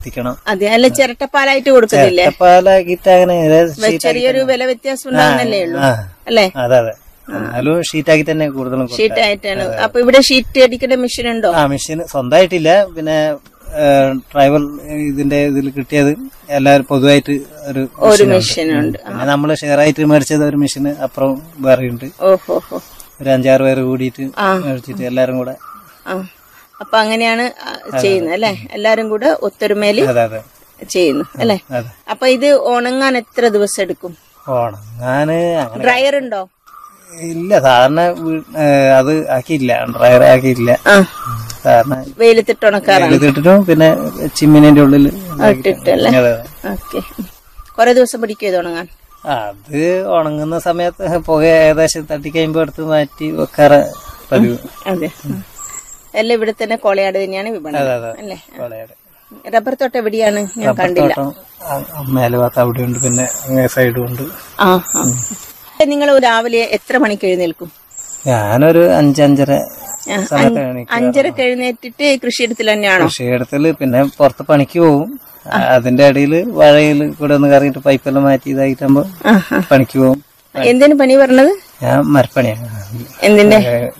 എത്തിക്കണം അതെ അല്ല ചിരട്ടപ്പാലായിട്ട് കൊടുക്കുന്നില്ലേ പാലാക്കിട്ട് അങ്ങനെ ഏതായാലും sheet ചെറിയൊരു വില വ്യത്യാസം ഉണ്ടാകുന്നല്ലേ ഉള്ളൂ ആ അല്ലേ അതെ അതെ എന്നാലും ഷീറ്റാക്കി തന്നെ കൂടുതലും കൊടുക്കുക. ഷീറ്റ് ആയിട്ടാണ് അപ്പൊ ഇവിടെ ഷീറ്റ് അടിക്കേണ്ട മെഷീൻ ഉണ്ടോ ആ മെഷീൻ സ്വന്തമായിട്ടില്ല പിന്നെ ട്രൈബൽ ഇതിന്റെ ഇതിൽ കിട്ടിയത് എല്ലാവരും പൊതുവായിട്ട് ഒരു ഒരു machine ഉണ്ട്. മെഷീൻ ഉണ്ട് പിന്നെ നമ്മള് ഷെയർ ആയിട്ട് മേടിച്ചത് ഒരു മെഷീൻ അപ്പുറം വേറെ ഉണ്ട് ഓഹോ ഹോ ഒരു അഞ്ചാറ് പേര് കൂടിയിട്ട് ആ. മേടിച്ചിട്ട് എല്ലാരും കൂടെ ആ അപ്പൊ അങ്ങനെയാണ് ആ, ചെയ്യുന്നത് അല്ലെ എല്ലാരും കൂടെ ഒത്തൊരുമേല് അതെ അതെ ചെയ്യുന്നു അല്ലെ അതെ അപ്പൊ ഇത് ഉണങ്ങാൻ എത്ര ദിവസം എടുക്കും ഉണങ്ങാന് അങ്ങനെ ഡ്രയർ ഉണ്ടോ ഇല്ല സാധാരണ വീ- ഏ, അത് ആക്കിയില്ല ഡ്രയർ ആക്കിയില്ല ആ സാധാരണ വെയിലത്തിട്ട് ഉണക്കാറാണ് ഇതിട്ടിട്ടും പിന്നെ ചിമ്മിനിന്റെ ഉള്ളിൽ ഇട്ടിട്ടല്ലേ അതെ ഓക്കെ കൊറേ ദിവസം പിടിക്കും ഇത് ഉണങ്ങാൻ അത് ഉണങ്ങുന്ന സമയത്ത് പുക ഏകദേശം തട്ടിക്കഴിയുമ്പോ എടുത്ത് മാറ്റി വെക്കാറ് പതിവ് അതെ ആ. എല്ലാം ഇവിടെ തന്നെ കോളയാട് തന്നെയാണ് വിപണി അതെ അതെ അല്ലേ കോളയാട് റബ്ബർ തോട്ടം എവിടെയാണ് ഞാൻ കണ്ടില്ല തോട്ടം ആ, മേലെ ഭാഗത്ത് അവിടെ ഉണ്ട് പിന്നെ അങ്ങേ സൈഡും ഉണ്ട് ആ ആ നിങ്ങൾ രാവിലെ എത്ര മണിക്ക് എഴുന്നേൽക്കും ഞാനൊരു അഞ്ചഞ്ചര ആ, സമയത്ത് എണീക്കും അഞ്ചരക്ക് എഴുന്നേറ്റിട്ട് കൃഷിയിടത്തിൽ തന്നെയാണോ കൃഷിയിടത്തില് പിന്നെ പുറത്ത് പണിക്ക് പോകും അതിന്റെ ഇടയിൽ വഴയിൽ കൂടെ ഒന്ന് കറങ്ങിയിട്ട് പൈപ്പെല്ലാം മാറ്റി ഇതായിട്ടാകുമ്പോ ആ, ആ. പണിക്ക് പോകും എന്തിനു പണി പറഞ്ഞത് ഞാൻ മരപ്പണിയാണ് എന്തിന്റെ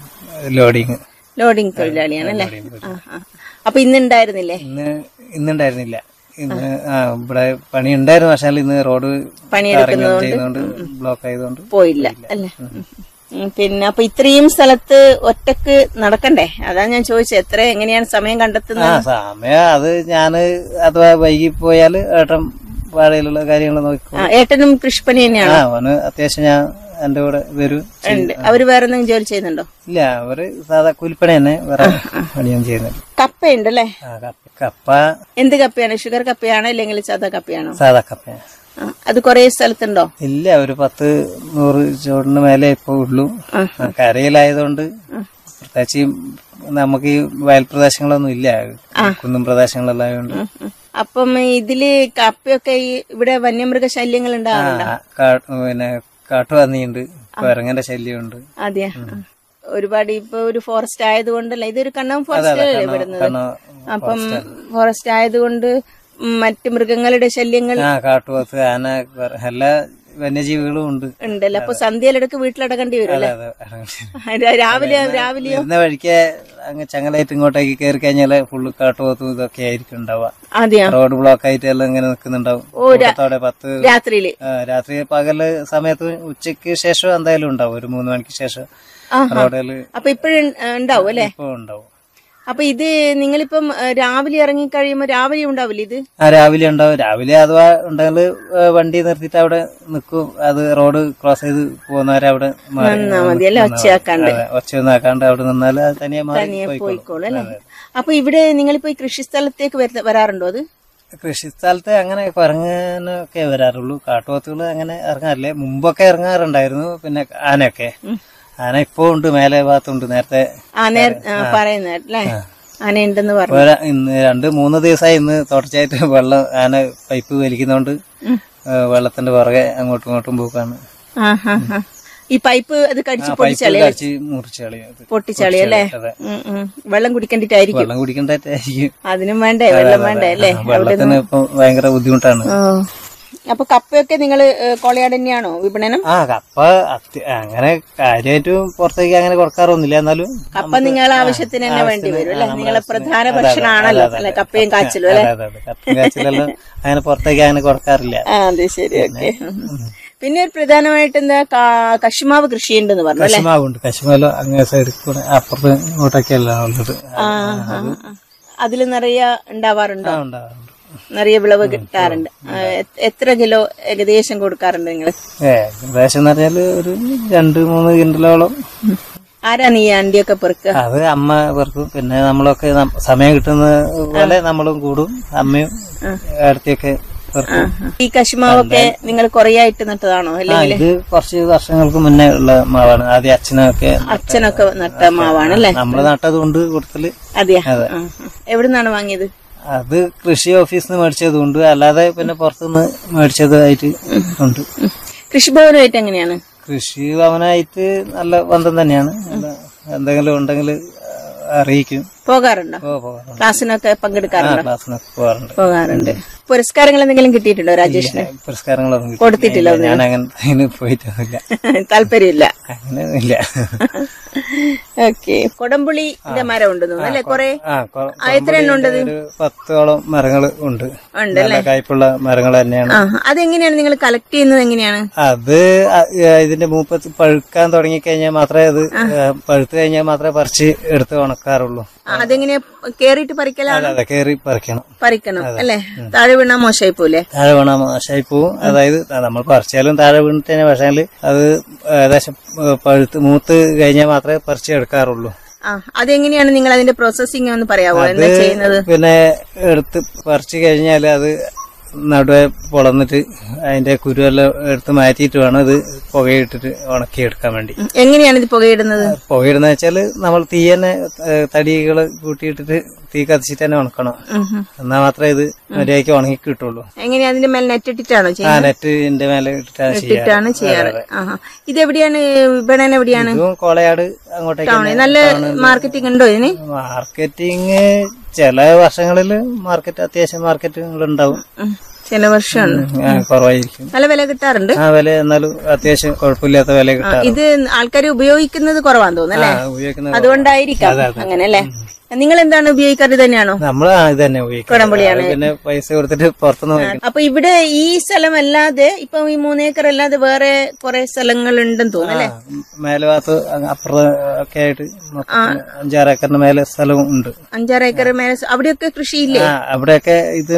ലോഡിങ് ലോഡിംഗ് തൊഴിലാളിയാണ് അല്ലേ ആ, ആ. അപ്പൊ ഇന്ന് ഉണ്ടായിരുന്നില്ലേ ഇന്ന് ഇന്നുണ്ടായിരുന്നില്ല ഇന്ന് ആ ഇവിടെ പണി ഉണ്ടായിരുന്നു പക്ഷേ ഇന്ന് റോഡ് പണിയെടുക്കുന്നതുകൊണ്ട് ചെയ്യുന്നതുകൊണ്ട് ബ്ലോക്ക് ആയതുകൊണ്ട് പോയില്ല അല്ലേ ഉം. ഉം, പിന്നെ അപ്പൊ ഇത്രയും സ്ഥലത്ത് ഒറ്റക്ക് നടക്കണ്ടേ അതാ ഞാൻ ചോദിച്ചത് എത്ര എങ്ങനെയാണ് സമയം ആ കണ്ടെത്തുന്നത് സമയം അത് ഞാന് അഥവാ വൈകി പോയാല് ഏട്ടൻ വാഴയിലുള്ള കാര്യങ്ങൾ നോക്കും ആ, ഏട്ടനും കൃഷിപ്പണി തന്നെയാണോ ആ അവന് അത്യാവശ്യം ഞാൻ എന്റെ കൂടെ വരും ഉണ്ട് അവര് വേറെ എന്തെങ്കിലും ജോലി ചെയ്യുന്നുണ്ടോ ഇല്ല അവര് സാധാ കൂലിപ്പണി തന്നെ വേറെ പണിയൊന്നും ചെയ്യുന്നില്ല കപ്പയുണ്ട് അല്ലേ ആ, കപ്പ- കപ്പ എന്ത് കപ്പയാണ് ഷുഗർ കപ്പയാണോ ഇല്ലെങ്കിൽ സാധാ കപ്പയാണോ സാധാ കപ്പ ആ, അത് കൊറേ സ്ഥലത്തുണ്ടോ ഇല്ല ഒരു പത്ത് നൂറ് ചോടിന് മേലെ ഇപ്പൊ ഉള്ളൂ ആ. ആ, കരയിലായതുകൊണ്ട് പ്രത്യേകിച്ച് ഈ നമുക്ക് ഈ വയൽ പ്രദേശങ്ങളൊന്നും ഇല്ല കുന്നും പ്രദേശങ്ങളെല്ലാം ആയതുകൊണ്ട് ഉം. അപ്പം ഇതില് കപ്പയൊക്കെ ഈ ഇവിടെ വന്യമൃഗ ശല്യങ്ങൾ ഉണ്ടാവാറുണ്ടോ ആ, കാ- പിന്നെ കാട്ടുപന്നിയുണ്ട് കുരങ്ങന്റെ ശല്യമുണ്ട് അതെയാ ആ. ഒരുപാട് ഇപ്പൊ ഒരു ഫോറസ്റ്റ് ആയതുകൊണ്ടല്ല ഇതൊരു കണ്ണം ഫോറസ്റ്റ് അല്ലേ വിടുന്നത് കാരണം അപ്പം ഫോറസ്റ്റ് ആയതുകൊണ്ട് മറ്റു മൃഗങ്ങളുടെ ശല്യങ്ങൾ ആ കാട്ടുപോത്ത് ആന കുര- എല്ലാ വന്യജീവികളും ഉണ്ട് ഉണ്ടല്ലോ അപ്പൊ സന്ധ്യയിലിടക്ക് വീട്ടിലടക്കേണ്ടി വരും അല്ലേ അതെ, അതെ. രാവിലെ രാവിലെയോ വരുന്ന വഴിക്ക് അങ്ങ് ചങ്ങലായിട്ട് ഇങ്ങോട്ടേക്ക് കയറി കഴിഞ്ഞാല് ഫുള്ള് കാട്ടുപോത്തും ഇതൊക്കെ ആയിരിക്കും ഉണ്ടാവുക അതെയാ റോഡ് ബ്ലോക്ക് ആയിട്ട് എല്ലാം ഇങ്ങനെ നിൽക്കുന്നുണ്ടാവും കൂട്ടത്തോടെ പത്ത് രാത്രിയില് ആ, രാത്രി പകല് സമയത്ത് ഉച്ചയ്ക്ക് ശേഷം എന്തായാലും ഉണ്ടാവും ഒരു മൂന്ന് മണിക്ക് ശേഷം ആഹാ. റോഡില് അപ്പൊ ഇപ്പഴും ഉണ്ടാവും അല്ലേ ഇപ്പൊ ഉണ്ടാവും അപ്പൊ ഇത് നിങ്ങളിപ്പം ആ, രാവിലെ ഇറങ്ങി കഴിയുമ്പോ രാവിലെ ഉണ്ടാവില്ല ഇത് ആ രാവിലെ ഉണ്ടാവും രാവിലെ അഥവാ ഉണ്ടെങ്കിൽ വണ്ടി നിർത്തിയിട്ട് അവിടെ നിൽക്കും അത് റോഡ് ക്രോസ് ചെയ്ത് പോകുന്നവരെ അവിടെ മാറി നിന്നാ മതി അല്ലേ ഒച്ചയാക്കാണ്ട് അതെ, ഒച്ചയൊന്നും ആക്കാണ്ട് അവിടെ നിന്നാൽ അത് തനിയെ മാറി തനിയെ പോയിക്കോളും. പോയിക്കോളും അല്ലേ അപ്പൊ ഇവിടെ നിങ്ങളിപ്പോ ഈ കൃഷി സ്ഥലത്തേക്ക് വരുന്ന- വരാറുണ്ടോ അത് കൃഷിസ്ഥലത്ത് അങ്ങനെ കുരങ്ങനൊക്കെ വരാറുള്ളൂ കാട്ടുപോത്തുകൾ അങ്ങനെ ഇറങ്ങാറില്ല മുമ്പൊക്കെ ഇറങ്ങാറുണ്ടായിരുന്നു പിന്നെ ആനയൊക്കെ ആന ഇപ്പോ ഉണ്ട് മേലെ ഭാഗത്തുണ്ട് നേരത്തെ ആ നേര പറയുന്ന അല്ലേ ആനയുണ്ടെന്ന് പറഞ്ഞു ഒര- ഇന്ന് രണ്ട് മൂന്ന് ദിവസമായി ഇന്ന് തുടർച്ചയായിട്ട് വെള്ളം ആന പൈപ്പ് വലിക്കുന്നോണ്ട് ഏ, വെള്ളത്തിന്റെ പുറകെ അങ്ങോട്ടും ഇങ്ങോട്ടും പോക്കാണ് ആ ഹാ ഹാ ഈ പൈപ്പ് അത് കടിച്ച് പൈപ്പ് പൊട്ടിച്ചളി കടിച്ച് മുറിച്ച് കളയും അത്. പൊട്ടിച്ചളി അല്ലേ അതെ ഉം, ഉം. വെള്ളം കുടിക്കേണ്ടിട്ടായിരിക്കും വെള്ളം കുടിക്കണ്ടായിരിക്കും അതിനും വേണ്ടേ വെള്ളം വേണ്ടേ അല്ലേ വെള്ളത്തിന് ഇപ്പൊ ഭയങ്കര ബുദ്ധിമുട്ടാണ് ഓ. അപ്പൊ കപ്പയൊക്കെ നിങ്ങള് ഏ, കോളയാട് തന്നെയാണോ വിപണനം ആ കപ്പ അത്യ- അങ്ങനെ കാര്യമായിട്ട് പുറത്തേക്ക് അങ്ങനെ കൊടുക്കാറൊന്നുമില്ല എന്നാലും കപ്പ നിങ്ങളെ ആവശ്യത്തിന് തന്നെ വേണ്ടി വരും അല്ലെ നിങ്ങളെ പ്രധാന ഭക്ഷണമാണല്ലോ അല്ലെ കപ്പയും കാച്ചിലും അല്ലെ അതെ അതെ കപ്പ കാച്ചിലെല്ലാം അങ്ങനെ പുറത്തേക്ക് അങ്ങനെ കൊടുക്കാറില്ല ആ അതെ ശരി ഓക്കെ പിന്നെ ഒരു പ്രധാനമായിട്ട് എന്താ കാ- കശുമാവ് കൃഷിയുണ്ടെന്ന് പറഞ്ഞു അല്ലെ കശുമാവുണ്ട് കശുമാവ് അങ്ങേ സൈഡിൽ കൂടെ അപ്പുറത്ത് ഇങ്ങോട്ടൊക്കെയല്ല ഉള്ളത് ആ ആ, ആ. അതില് നിറയെ ഉണ്ടാവാറുണ്ടോ ആ, ഉണ്ടാവാറുണ്ട് നിറയെ വിളവ് കിട്ടാറുണ്ട് ആ, എ- എത്ര കിലോ ഏകദേശം കൊടുക്കാറുണ്ട് നിങ്ങള് ഏ ഏകദേശം എന്ന് പറഞ്ഞാല് ഒരു രണ്ട് മൂന്ന് കിണ്ടലോളം ആരാ നീ അണ്ടിയൊക്കെ പെറുക്കുക അത് അമ്മ വെറുക്കും പിന്നെ നമ്മളൊക്കെ നം- സമയം കിട്ടുന്ന പോലെ നമ്മളും കൂടും അമ്മയും അടുത്തൊക്കെ വെറുക്കും ഈ കശുമാവൊക്കെ നിങ്ങൾ കുറേ ആയിട്ട് നട്ടതാണോ ആ അല്ലെങ്കിൽ ഇത് കുറച്ച് വർഷങ്ങൾക്ക് മുന്നേ ഉള്ള മാവാണ് ആദ്യം അച്ഛനൊക്കെ അച്ഛനൊക്കെ നട്ട മാവാണ് അല്ലെ നമ്മള് നട്ടത് കൊണ്ട് കൊടുത്തല് അതെയാ ആ, ആ. എവിടുന്നാണ് വാങ്ങിയത് അത് കൃഷി ഓഫീസിൽ നിന്ന് മേടിച്ചതുണ്ട് അല്ലാതെ പിന്നെ പുറത്തുനിന്ന് മേടിച്ചതായിട്ട് ഉണ്ട് കൃഷിഭവനുമായിട്ട് എങ്ങനെയാണ് കൃഷി ഭവനായിട്ട് നല്ല ബന്ധം തന്നെയാണ് നല്ല എന്തെങ്കിലും ഉണ്ടെങ്കിൽ അറിയിക്കും പോകാറുണ്ടോ ഓ പോകാറുണ്ട് ക്ലാസ്സിനൊക്കെ ആ പങ്കെടുക്കാറുണ്ടോ ക്ലാസ്സിനൊക്കെ പോകാറുണ്ട് പോകാറുണ്ട് പുരസ്കാരങ്ങൾ എന്തെങ്കിലും കിട്ടിയിട്ടുണ്ടോ രാജേഷിന് പുരസ്കാരങ്ങളൊന്നും കിട്ടിയില്ല. കൊടുത്തിട്ടില്ല ഞാൻ അങ്ങനെ അതിന് പോയിട്ടൊന്നുമില്ല താല്പര്യമില്ല അങ്ങനെ ഇല്ല ഓക്കെ കൊടംപുളിന്റെ മരം ഉണ്ട് തോന്നുന്നു അല്ലെ കൊറേ ആ കൊ- ആ, എത്ര എണ്ണം ഉണ്ട് ഒരു പത്തോളം മരങ്ങൾ ഉണ്ട് ഉണ്ട് നല്ല കായ്പുള്ള മരങ്ങൾ തന്നെയാണ് ആ അതെങ്ങനെയാണ് നിങ്ങൾ കളക്ട് ചെയ്യുന്നത് എങ്ങനെയാണ് അത് അ- ഇതിന്റെ മൂപ്പത്ത് പഴുക്കാൻ തുടങ്ങി കഴിഞ്ഞാൽ മാത്രമേ അത് പഴുത്ത് കഴിഞ്ഞാൽ മാത്രമേ പറിച്ച് എടുത്ത് ഉണക്കാറുള്ളൂ ആ, അതെങ്ങനെ കേറിയിട്ട് പറിക്കലാണ് അതെ കേറി പറിക്കണം പറിക്കണം അല്ലെ താഴെ വീണാ മോശമായി പോലെ താഴെ വീണ മോശമായി പോവും അതായത് നമ്മൾ പറിച്ചാലും താഴെ വീണിട്ട് തന്നെ പക്ഷേ അത് ഏകദേശം ഏ, പഴുത്ത് മൂത്ത് കഴിഞ്ഞാൽ മാത്രമേ പറിച്ച് എടുക്കാറുള്ളൂ ആ അതെങ്ങനെയാണ് നിങ്ങൾ അതിന്റെ പ്രോസസ്സിംഗ് ഒന്ന് പറയാവോ എന്താ ചെയ്യുന്നത് പിന്നെ എടുത്ത് പറിച്ചു കഴിഞ്ഞാൽ അത് നടുവെ പൊളന്നിട്ട് അതിന്റെ കുരുവെല്ലാം എടുത്ത് മാറ്റിയിട്ട് വേണം ഇത് പുകയിട്ടിട്ട് ഉണക്കിയെടുക്കാൻ വേണ്ടി ഉം. എങ്ങനെയാണ് ഇത് പുകയിടുന്നത് പുകയിടുന്ന വെച്ചാല് നമ്മൾ തീ തന്നെ തടികൾ കൂട്ടിയിട്ടിട്ട് തീ കത്തിച്ചിട്ട് തന്നെ ഉണക്കണം ഉം, ഉം. എന്നാൽ മാത്രമേ ഇത് മര്യാദയ്ക്ക് ഉണങ്ങി കിട്ടുള്ളൂ എങ്ങനെയാ അതിന്റെ മേൽ നെറ്റ് ഇട്ടിട്ടാണോ ആ ചെയ്യുന്നത് നെറ്റിന്റെ മേലെ ഇട്ടിട്ടാണ് ചെയ്യാറ് ഇട്ടിട്ടാണ് ചെയ്യാറ് ആഹാ ഇതെവിടെയാണ് വിപണന എവിടെയാണ് ഇതും കോളയാട് അങ്ങോട്ടേക്ക് ടൗണിൽ നല്ല മാർക്കറ്റിംഗ് ഉണ്ടോ ഇതിന് മാർക്കറ്റിങ് ചില വർഷങ്ങളിൽ മാർക്കറ്റ് അത്യാവശ്യം മാർക്കറ്റുകൾ ഉണ്ടാവും ഉം. ചില വർഷമാണ് ആ, കുറവായിരിക്കും നല്ല വില കിട്ടാറുണ്ട് ആ വില എന്നാലും അത്യാവശ്യം കുഴപ്പമില്ലാത്ത വില കിട്ടാറ് ഇത് ആൾക്കാർ ഉപയോഗിക്കുന്നത് കുറവാന്ന് തോന്നുന്നു ആ, അല്ലേ ഉപയോഗിക്കുന്നത് അതുകൊണ്ടായിരിക്കാം അങ്ങനെ അല്ലേ നിങ്ങൾ എന്താണ് ഉപയോഗിക്കാറ് ഇത് തന്നെയാണോ നമ്മൾ ഇത് തന്നെ ഉപയോഗിക്കുന്നത് പിന്നെ പൈസ കൊടുത്തിട്ട് പുറത്തുനിന്ന് വാങ്ങിക്കും അപ്പൊ ഇവിടെ ഈ സ്ഥലം അല്ലാതെ ഇപ്പൊ ഈ മൂന്നേക്കർ അല്ലാതെ വേറെ കുറെ സ്ഥലങ്ങൾ ഉണ്ടെന്ന് തോന്നുന്നു അല്ലെ മേലഭാഗത്ത് അപ്പുറം ഒക്കെ ആയിട്ട് മൊത്തത്തില് അഞ്ചാറ് ഏക്കറിന് മേലെ സ്ഥലവും ഉണ്ട് അഞ്ചാറ് ഏക്കർ മേലെ സ- അവിടെയൊക്കെ കൃഷിയില്ലേ ആ അവിടെയൊക്കെ ഇത്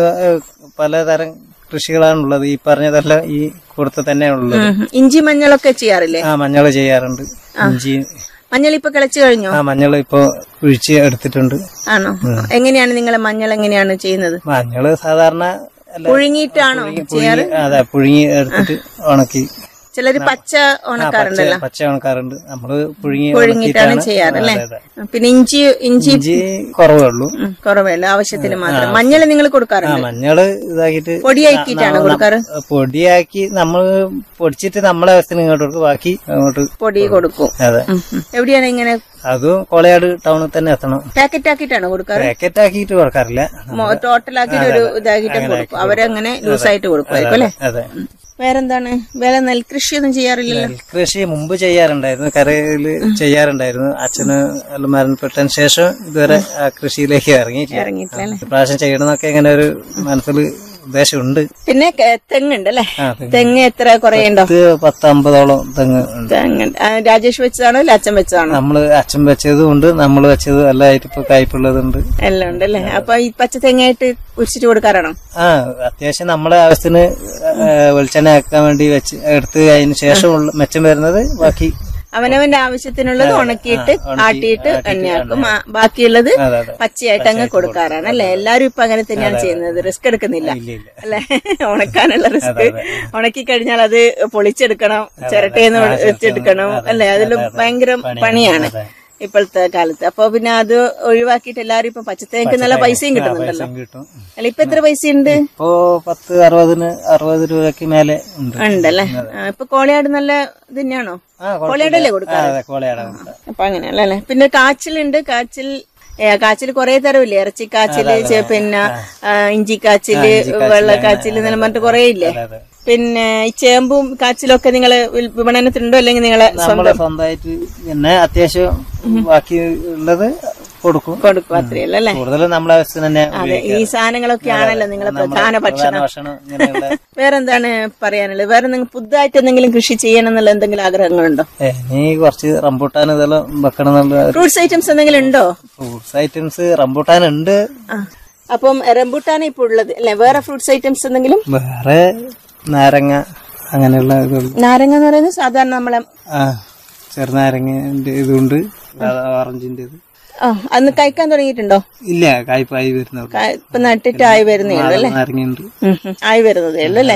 പലതരം കൃഷികളാണുള്ളത് ഈ പറഞ്ഞതെല്ലാം ഈ കൂടത്ത് തന്നെയാണുള്ളത് ഉം. ഇഞ്ചി മഞ്ഞളൊക്കെ ചെയ്യാറില്ലേ ആ മഞ്ഞൾ ചെയ്യാറുണ്ട് ഇഞ്ചി മഞ്ഞൾ ഇപ്പൊ കിളച്ചു കഴിഞ്ഞോ ആ മഞ്ഞൾ ഇപ്പൊ കുഴിച്ച് എടുത്തിട്ടുണ്ട് ആണോ എങ്ങനെയാണ് നിങ്ങളെ മഞ്ഞൾ എങ്ങനെയാണ് ചെയ്യുന്നത് മഞ്ഞള് സാധാരണ അല്ല പുഴുങ്ങിയിട്ടാണോ പുഴുങ്ങി അതെ പുഴുങ്ങി എടുത്തിട്ട് ഉണക്കി ചിലര് പച്ച ഉണക്കാറുണ്ടല്ലോ പച്ച ഉണക്കാറുണ്ട് നമ്മള് പുഴുങ്ങി പുഴുങ്ങിയിട്ടാണ് ഉണക്കിയിട്ടാണ് ചെയ്യാറ് അല്ലേ അതെ, അതെ. പിന്നെ ഇഞ്ചി ഇഞ്ചി ഇഞ്ചി കുറവേ ഉള്ളൂ ഉം, കുറവല്ല ആവശ്യത്തിന് മാത്രം മഞ്ഞൾ നിങ്ങൾ ആ കൊടുക്കാറുണ്ട് മഞ്ഞള് ഇതാക്കിയിട്ട് പൊടിയാക്കിയിട്ടാണ് കൊടുക്കാറ് പൊടിയാക്കി നമ്മൾ പൊടിച്ചിട്ട് നമ്മളെ ആവശ്യത്തിന് ഇങ്ങോട്ട് കൊടുക്കും ബാക്കി അങ്ങോട്ട് പൊടി കൊടുക്കും അതെ ഉം, ഉം. എവിടെയാണ് ഇങ്ങനെ അതും കോളയാട് ടൗണിൽ തന്നെ എത്തണം പാക്കറ്റ് ആക്കിയിട്ടാണ് കൊടുക്കാറ് പാക്കറ്റ് ആക്കിയിട്ട് കൊടുക്കാറില്ല ടോട്ടൽ ആക്കിയിട്ട് ഒരു ഇതാക്കിയിട്ട് കൊടുക്കും അവരങ്ങനെ ലൂസായിട്ട് കൊടുക്കുമായിരിക്കും അല്ലെ അതെ വേറെന്താണ് വേറെ നെൽകൃഷിയൊന്നും ചെയ്യാറില്ലല്ലോ കൃഷി മുമ്പ് ചെയ്യാറുണ്ടായിരുന്നു കരയില് ചെയ്യാറുണ്ടായിരുന്നു അച്ഛന് എല്ലാം മരണപ്പെട്ടതിന് ശേഷം ഇതുവരെ ആ കൃഷിയിലേക്ക് ഇറങ്ങിയിട്ടില്ല ഇറങ്ങിയിട്ടില്ല അല്ലെ ഇപ്രാവശ്യം ചെയ്യണമെന്നൊക്കെ ഇങ്ങനെ ഒരു മനസ്സിൽ ഉദ്ദേശമുണ്ട് പിന്നെ ക- തെങ്ങുണ്ട് അല്ലെ ആ, തെങ്ങ്. തെങ്ങ് എത്ര കുറെ ഉണ്ടോ പത്ത് പത്ത് അമ്പതോളം തെങ്ങ് ഉണ്ട് തെങ്ങുണ്ട് ആ, രാജേഷ് വെച്ചതാണോ അല്ല അച്ഛൻ വെച്ചതാണോ നമ്മള് അച്ഛൻ വെച്ചതും ഉണ്ട് നമ്മൾ വെച്ചതും എല്ലാം ആയിട്ട് ഇപ്പൊ കായ്പുള്ളതുണ്ട് എല്ലാം ഉണ്ട് അല്ലെ അപ്പൊ ഈ പച്ച തെങ്ങായിട്ട് ഉരിച്ചിട്ട് കൊടുക്കാറാണോ ആ അത്യാവശ്യം നമ്മളെ ആവശ്യത്തിന് ആ, വെളിച്ചെണ്ണ ആക്കാൻ വേണ്ടി വെച്ച് എടുത്ത് അതിന് ശേഷമുള്ള മെച്ചം വരുന്നത് ബാക്കി അവനവന്റെ ആവശ്യത്തിനുള്ളത് ഉണക്കിയിട്ട് ആട്ടിയിട്ട് എണ്ണയാക്കും ആ, ബാക്കിയുള്ളത് അതെ അതെ പച്ചയായിട്ട് അങ്ങ് കൊടുക്കാറാണ് അല്ലെ എല്ലാരും ഇപ്പൊ അങ്ങനെ തന്നെയാണ് ചെയ്യുന്നത് റിസ്ക് എടുക്കുന്നില്ല ഇല്ല ഇല്ല അല്ലെ ഉണക്കാനുള്ള റിസ്ക് ഉണക്കി കഴിഞ്ഞാൽ അത് പൊളിച്ചെടുക്കണം ചിരട്ടേന്ന് വെച്ചെടുക്കണം അല്ലെ അതിൽ ഭയങ്കര പണിയാണ് അതെ. ഇപ്പോഴത്തെ കാലത്ത് അപ്പൊ പിന്നെ അത് ഒഴിവാക്കിയിട്ട് എല്ലാരും ഇപ്പൊ പച്ചത്തേക്ക് നല്ല പൈസയും കിട്ടുന്നുണ്ടല്ലോ പൈസയും കിട്ടും അല്ല ഇപ്പൊ എത്ര പൈസയുണ്ട് ഇപ്പോ പത്ത് അറുപതിന് അറുപത് രൂപയ്ക്ക് മേലെ ഉണ്ട് ഉണ്ടല്ലേ ആ, ഇപ്പൊ കോളയാട് നല്ല ഇത് തന്നെയാണോ ആ, കുഴപ്പമില്ല. കോളയാടല്ലേ ആ, കൊടുക്കാറ് അതെ കോളയാടാ ഉണ്ട്. അപ്പൊ അങ്ങനെയല്ലേ അല്ലെ പിന്നെ കാച്ചിലുണ്ട് കാച്ചിൽ ഏ, കാച്ചിൽ കുറെ തരമില്ലേ ഇറച്ചി കാച്ചില് ചെ- പിന്നെ ആ, ഇഞ്ചി കാച്ചില് വെള്ള കാച്ചില് എന്നെല്ലാം പറഞ്ഞിട്ട് കുറെ ഇല്ലേ അതെ അതെ പിന്നെ ഈ ചേമ്പും കാച്ചിലും ഒക്കെ നിങ്ങള് വിൽ- വിപണനത്തിനുണ്ടോ അല്ലെങ്കിൽ നിങ്ങളെ നമ്മള് സ്വന്തമായിട്ട് പിന്നെ അത്യാവശ്യം ബാക്കി ഉള്ളത് കൊടുക്കും കൊടുക്കും അത്രയല്ല അല്ലെ കൂടുതലും നമ്മളെ ആവശ്യത്തിന് തന്നെ അതെ ഈ സാധനങ്ങളൊക്കെ ആണല്ലോ നിങ്ങളെ പ്രധാന ഭക്ഷണം ഭക്ഷണം ഇങ്ങനെയുള്ള വേറെന്താണ് പറയാനുള്ളത് വേറെ നിങ്ങൾ പുതുതായിട്ട് എന്തെങ്കിലും കൃഷി ചെയ്യണം എന്നുള്ള എന്തെങ്കിലും ആഗ്രഹങ്ങളുണ്ടോ ഏ, ഇനി കുറച്ച് റംബൂട്ടാൻ ഇതെല്ലാം വെക്കണം എന്നുള്ള ഫ്രൂട്ട്സ് ഐറ്റംസ് എന്തെങ്കിലും ഉണ്ടോ ഫ്രൂട്ട്സ് ഐറ്റംസ് റംബൂട്ടാൻ ഉണ്ട് ആ. അപ്പം റംബൂട്ടാണ് ഇപ്പൊ ഉള്ളത് അല്ലെ വേറെ ഫ്രൂട്ട്സ് ഐറ്റംസ് എന്തെങ്കിലും വേറെ നാരങ്ങ അങ്ങനെയുള്ള ഇതുള്ളൂ നാരങ്ങ എന്ന് പറയുന്നത് സാധാരണ നമ്മളെ ആ ചെറുനാരങ്ങന്റെ ഇതുണ്ട് ഓറഞ്ചിന്റെ ഇത് ആ അന്ന് കഴിക്കാൻ തുടങ്ങിയിട്ടുണ്ടോ ഇല്ല കായ്പായി വരുന്നുള്ളൂ കാ- ഇപ്പൊ നട്ടിട്ട് ആയി വരുന്നേ ഉള്ളൂ അല്ലേ നാരങ്ങയുണ്ട് ഉം, ഉം. ആയി വരുന്നതേ ഉള്ളൂ അല്ലേ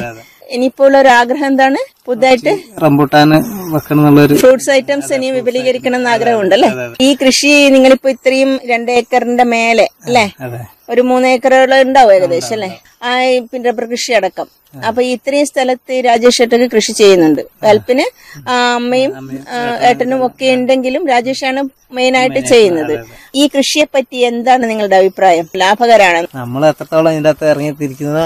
ഇനിയിപ്പോൾ ഉള്ള ഒരു ആഗ്രഹം എന്താണ് പുതുതായിട്ട് റംബൂട്ടാന് വെക്കണം എന്നുള്ളൊരു ഫ്രൂട്ട്സ് ഐറ്റംസ് ഇനിയും വിപുലീകരിക്കണം എന്ന് ആഗ്രഹമുണ്ട് അല്ലെ ഈ കൃഷി നിങ്ങളിപ്പോ ഇത്രയും രണ്ട് ഏക്കറിന്റെ മേലെ അല്ലെ അതെ ഒരു മൂന്ന് ഏക്കറുകൾ ഉണ്ടാവും ഏകദേശം അല്ലെ ആ ഈ പിന്നെ റബ്ബർ കൃഷി അടക്കം അപ്പൊ ഇത്രയും സ്ഥലത്ത് രാജേഷ് ഏട്ടന് കൃഷി ചെയ്യുന്നുണ്ട് ഹെൽപ്പിന് ആ, അമ്മയും ആ, ഏട്ടനും ഒക്കെ ഉണ്ടെങ്കിലും രാജേഷാണ് മെയിൻ ആയിട്ട് ചെയ്യുന്നത് ഈ കൃഷിയെ പറ്റി എന്താണ് നിങ്ങളുടെ അഭിപ്രായം ലാഭകരാണ് നമ്മൾ എത്രത്തോളം ഇതിന്റെ അകത്ത് ഇറങ്ങി തിരിക്കുന്നത്